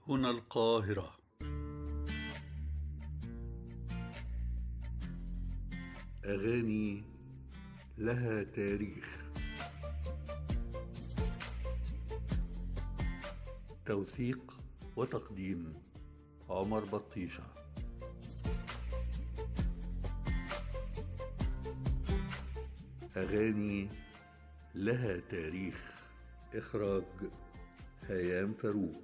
هنا القاهرة أغاني لها تاريخ توثيق وتقديم عمر بطيشة أغاني لها تاريخ إخراج هيام فاروق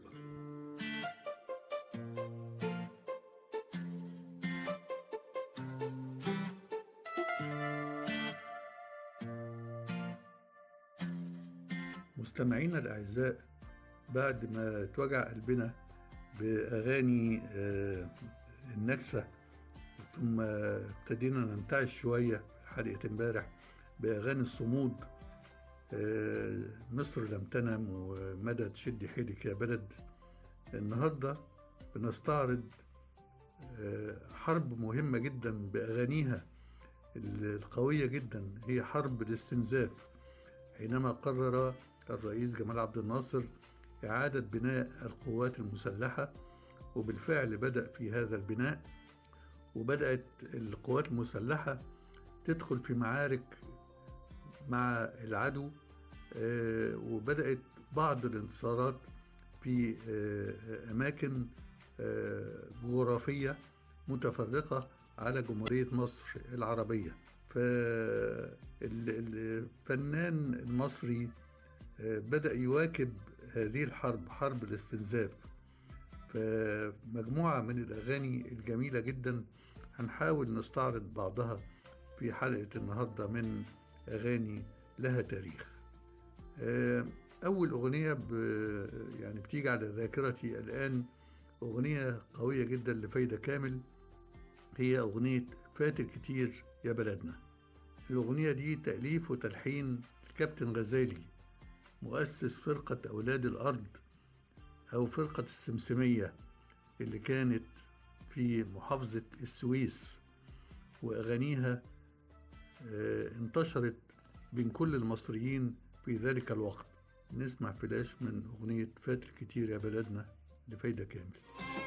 مستمعينا الأعزاء بعد ما توجع قلبنا بأغاني آه، النكسة ثم ابتدينا ننتعش شوية حلقة امبارح بأغاني الصمود آه، مصر لم تنم ومدى تشد حيلك يا بلد النهاردة بنستعرض آه، حرب مهمة جدا بأغانيها القوية جدا هي حرب الاستنزاف حينما قرر الرئيس جمال عبد الناصر إعادة بناء القوات المسلحة وبالفعل بدأ في هذا البناء وبدأت القوات المسلحة تدخل في معارك مع العدو آه، وبدأت بعض الانتصارات في آه، أماكن آه، جغرافية متفرقة على جمهورية مصر العربية فالفنان المصري بدأ يواكب هذه الحرب حرب الاستنزاف فمجموعة من الأغاني الجميلة جدا هنحاول نستعرض بعضها في حلقة النهاردة من أغاني لها تاريخ أول أغنية ب يعني بتيجي على ذاكرتي الآن أغنية قوية جدا لفايدة كامل هي أغنية فات الكتير يا بلدنا الأغنية دي تأليف وتلحين الكابتن غزالي مؤسس فرقة أولاد الأرض أو فرقة السمسمية اللي كانت في محافظة السويس وأغانيها انتشرت بين كل المصريين في ذلك الوقت نسمع فلاش من أغنية فات الكتير يا بلدنا لفايدة كامل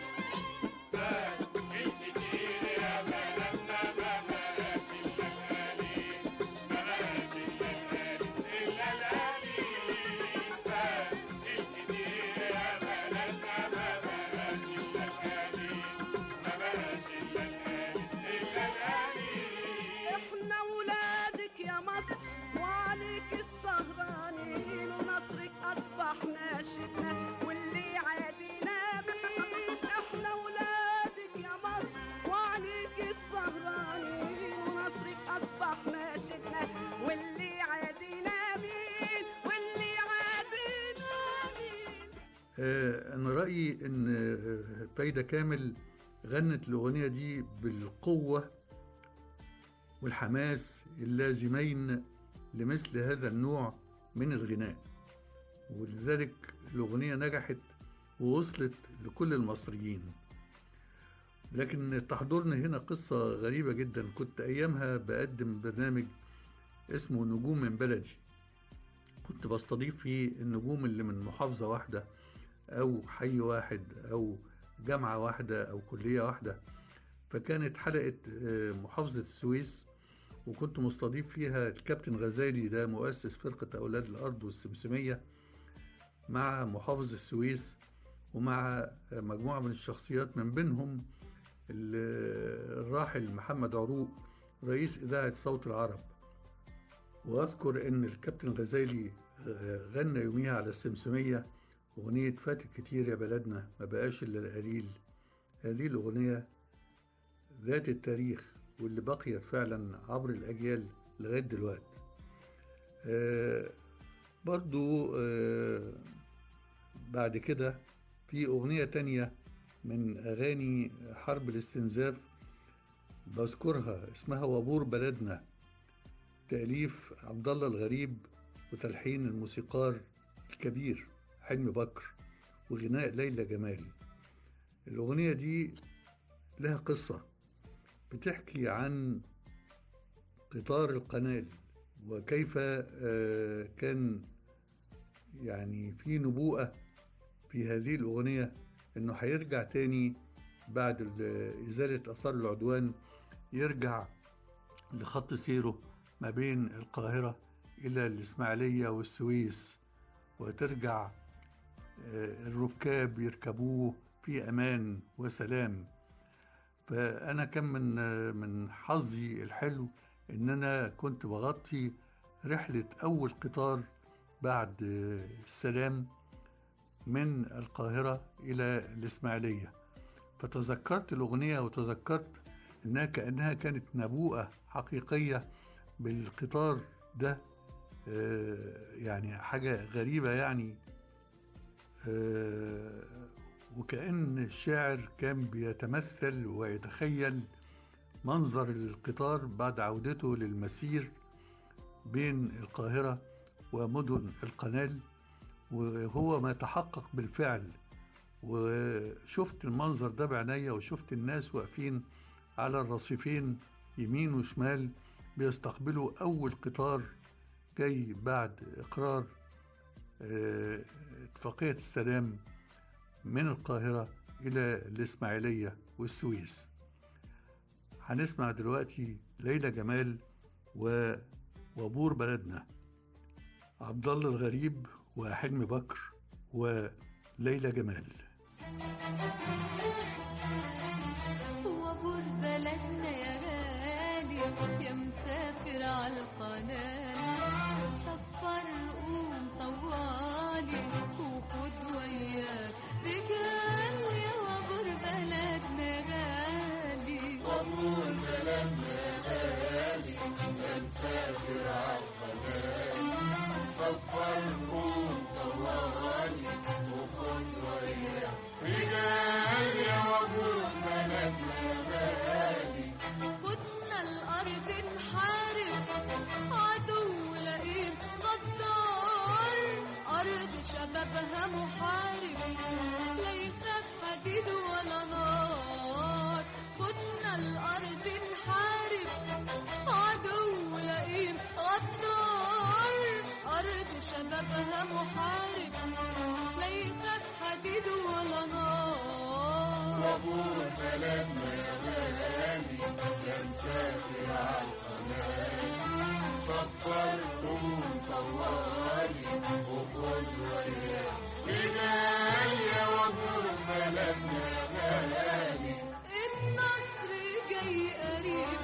احنا ولادك يا مصر وعليك السهرانين ونصرك اصبح ناشدنا واللي عادينا مين احنا ولادك يا مصر وعليك السهرانين ونصرك اصبح ناشدنا واللي عادينا مين واللي عادينا مين آه، أنا رأيي إن آه، فايدة كامل غنت الأغنية دي بالقوة والحماس اللازمين لمثل هذا النوع من الغناء ولذلك الأغنية نجحت ووصلت لكل المصريين لكن تحضرني هنا قصة غريبة جدا كنت أيامها بقدم برنامج اسمه نجوم من بلدي كنت بستضيف فيه النجوم اللي من محافظة واحدة أو حي واحد أو جامعة واحدة أو كلية واحدة فكانت حلقة آه، محافظة السويس وكنت مستضيف فيها الكابتن غزالي ده مؤسس فرقة أولاد الأرض والسمسمية مع محافظ السويس ومع مجموعة من الشخصيات من بينهم ال- الراحل محمد عروق رئيس إذاعة صوت العرب وأذكر إن الكابتن غزالي آه، غنى يوميها على السمسمية أغنية فات كتير يا بلدنا ما بقاش إلا القليل هذه الأغنية ذات التاريخ واللي بقيت فعلا عبر الأجيال لغاية دلوقتي آه برضو آه بعد كده في أغنية تانية من أغاني حرب الاستنزاف بذكرها اسمها وبور بلدنا تأليف عبد الله الغريب وتلحين الموسيقار الكبير حلمي بكر وغناء ليلى جمال الأغنية دي لها قصة بتحكي عن قطار القنال وكيف آه، كان يعني في نبوءة في هذه الأغنية انه هيرجع تاني بعد ال- ازالة اثار العدوان يرجع لخط سيره ما بين القاهرة الى الاسماعيلية والسويس وترجع آه، الركاب يركبوه في امان وسلام فانا كان من آه، من حظي الحلو ان انا كنت بغطي رحله اول قطار بعد آه، السلام من القاهره الى الاسماعيليه فتذكرت الاغنيه وتذكرت انها كانها كانت نبوءه حقيقيه بالقطار ده آه، يعني حاجه غريبه يعني آه، وكأن الشاعر كان بيتمثل ويتخيل منظر القطار بعد عودته للمسير بين القاهرة ومدن القنال وهو ما تحقق بالفعل وشفت المنظر ده بعينيا وشفت الناس واقفين على الرصيفين يمين وشمال بيستقبلوا أول قطار جاي بعد إقرار آه، اتفاقية السلام من القاهرة إلى الإسماعيلية والسويس هنسمع دلوقتي ليلى جمال و... وبور بلدنا عبد الله الغريب وحلمي بكر وليلى جمال وابور بلدنا يا غالي يا مسافر على القناة سفر قوم طوالي وخد وياك رجال يا وابور بلدنا غالي وابور بلدنا غالي يا مسافر على القناة سفر قوم طوالي وخد وياك رجال يا وابور بلدنا غالي كنا الأرض نحارب عدو لئيم غدار أرض شبابها محارب لا يخاف حديد ولا نار كنا الأرض نحارب عدو لئيم غدار أرض شبابها محارب لا يخاف حديد ولا نار وابور بلدنا يا غالي يا مسافر على القناة سفر قوم طوالي وخد وياك رجال يا وابور بلدنا يا غالي النصر جاي قريب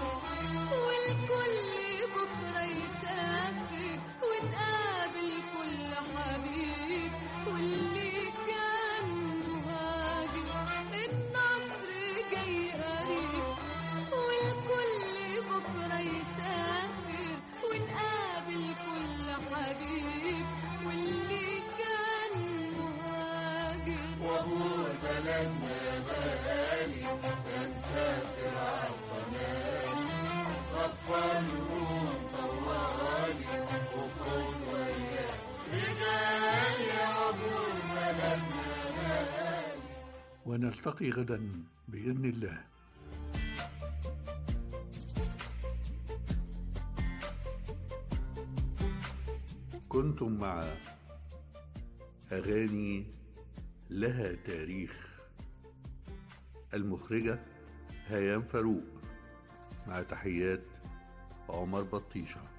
والكل بكرة يسافر ونقابل كل حبيب واللي كان مهاجر النصر جاي قريب والكل بكرة يسافر ونقابل كل حبيب واللي كان مهاجر وابور بلدنا يا غالي يا مسافر على القناة سفر قوم طوالي وخد وياك رجال يا وابور بلدنا يا غالي ونلتقي غدا بإذن الله كنتم مع أغاني لها تاريخ المخرجة هيام فاروق مع تحيات عمر بطيشه